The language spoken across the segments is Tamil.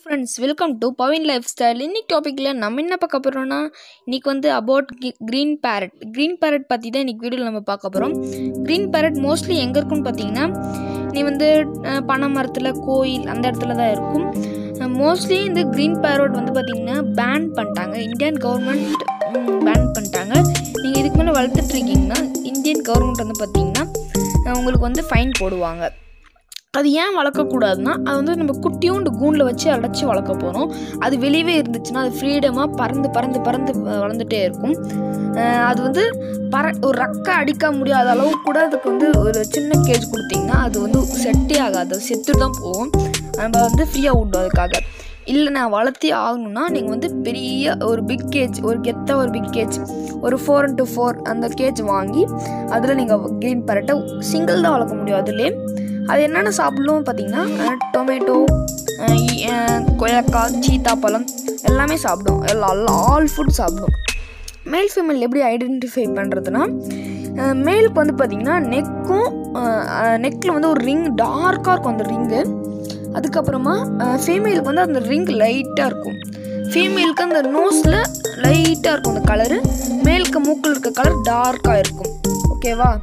friends welcome to Pavin life style இன்னைக்கு டாப்பிக்கில் நம்ம என்ன பார்க்க போகிறோம்னா இன்றைக்கி வந்து about green parrot green parrot பற்றி தான் இன்றைக்கி வீடியோவில் நம்ம பார்க்க போகிறோம் க்ரீன் பேரட் மோஸ்ட்லி எங்கே இருக்குன்னு பார்த்தீங்கன்னா நீ வந்து அஹ், பனை மரத்தில் கோயில் அந்த இடத்துல தான் இருக்கும் மோஸ்ட்லி இந்த க்ரீன் பேரட் வந்து பார்த்திங்கன்னா பேன் பண்ணிட்டாங்க இந்தியன் கவர்மெண்ட் பேன் பண்ணிட்டாங்க நீங்கள் இதுக்கு மேலே வளர்த்துட்டு இருக்கீங்கன்னா இந்தியன் கவர்மெண்ட் வந்து பார்த்திங்கன்னா அஹ், உங்களுக்கு வந்து ஃபைன் போடுவாங்க அது ஏன் வளர்க்கக்கூடாதுன்னா அது வந்து நம்ம குட்டியோண்டு கூண்டில் வச்சு அடைச்சி வளர்க்க போகிறோம் அது வெளியவே இருந்துச்சுன்னா அது ஃப்ரீடமாக பறந்து பறந்து பறந்து வ- வளர்ந்துட்டே இருக்கும் அஹ் அது வந்து பற ஒரு ரக்கை அடிக்க முடியாத அளவுக்கு கூட அதுக்கு வந்து ஒரு சின்ன கேஜ் கொடுத்தீங்கன்னா அது வந்து செட்டே ஆகாது அது செத்து தான் போகும் நம்ம வந்து ஃப்ரீயாக விடும் அதுக்காக இல்லை நான் வளர்த்தே ஆகணும்னா நீங்கள் வந்து பெரிய ஒரு பிக் கேஜ் ஒரு கெத்த ஒரு பிக் கேஜ் ஒரு ஃபோர் இன்ட்டு ஃபோர் அந்த கேஜ் வாங்கி அதில் நீங்கள் க்ரீன் பரட்டை சிங்கிள் தான் வளர்க்க முடியும் அதுலேயே அது என்னென்ன சாப்பிடணும் பார்த்தீங்கன்னா டொமேட்டோ கொய்யாக்காய் சீத்தாப்பழம் எல்லாமே சாப்பிடும் எல்லா ஆல் ஃபுட் சாப்பிடும் மேல் ஃபீமேல் எப்படி ஐடென்டிஃபை பண்ணுறதுனா மேலுக்கு வந்து பார்த்திங்கன்னா நெக்கும் நெக்கில் வந்து ஒரு ரிங் டார்க்காக இருக்கும் அந்த ரிங்கு அதுக்கப்புறமா ஃபீமேலுக்கு வந்து அந்த ரிங் லைட்டாக இருக்கும் ஃபீமேலுக்கு அந்த நோஸில் லைட்டாக இருக்கும் அந்த கலரு மேலுக்கு மூக்கில் இருக்க கலர் டார்க்காக இருக்கும் ஓகேவா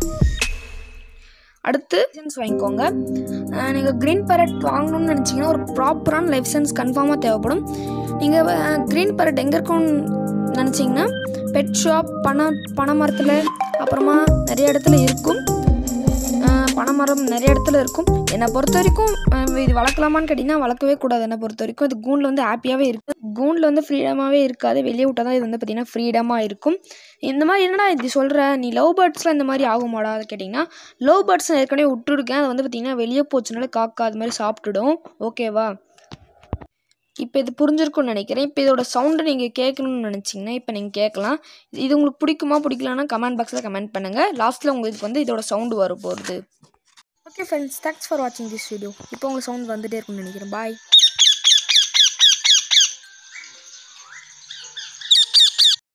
அடுத்து லைசன்ஸ் வாங்கிக்கோங்க நீங்கள் க்ரீன் பேரட் வாங்கணும்னு நினச்சிங்கன்னா ஒரு ப்ராப்பரான லைசன்ஸ் கன்ஃபார்மாக தேவைப்படும் நீங்கள் க்ரீன் பேரட் எங்கே இருக்கும்னு நினச்சிங்கன்னா பெட் ஷாப் பனை பனை மரத்தில் அப்புறமா நிறைய இடத்துல இருக்கும் அஹ் பனைமரம் நிறைய இடத்துல இருக்கும் என்னை பொறுத்த வரைக்கும் அஹ் இது வளர்க்கலாமான்னு கேட்டிங்கன்னா வளர்க்கவே கூடாது என்னை பொறுத்த வரைக்கும் இது கூண்டில் வந்து ஹாப்பியாகவே இருக்குது கூண்டில் வந்து ஃப்ரீடமாகவே இருக்காது வெளியே விட்டால் தான் இது வந்து பார்த்திங்கன்னா ஃப்ரீடமாக இருக்கும் இந்த மாதிரி என்னடா இது சொல்கிற நீ லவ் பேர்ட்ஸ்லாம் இந்த மாதிரி ஆகுமாடா அதை கேட்டிங்கன்னா லவ் பேர்ட்ஸ் நான் ஏற்கனவே விட்டுருக்கேன் அது வந்து பார்த்திங்கன்னா வெளியே போச்சுனால காக்கா அது மாதிரி சாப்பிட்டுடும் ஓகேவா இப்போ இது புரிஞ்சிருக்கும்னு நினைக்கிறேன் இப்போ இதோட சவுண்டு நீங்கள் கேட்கணும்னு நினச்சிங்கன்னா இப்போ நீங்கள் கேட்கலாம் இது உங்களுக்கு பிடிக்குமா பிடிக்கலான்னா கமெண்ட் பாக்ஸில் கமெண்ட் பண்ணுங்கள் லாஸ்ட்டில் உங்களுக்கு வந்து இதோட சவுண்டு வர போகிறது ஓகே ஃப்ரெண்ட்ஸ் தேங்க்ஸ் ஃபார் வாட்சிங் திஸ் வீடியோ இப்போ உங்களுக்கு சவுண்ட் வந்துட்டே இருக்கும்னு நினைக்கிறேன் பாய்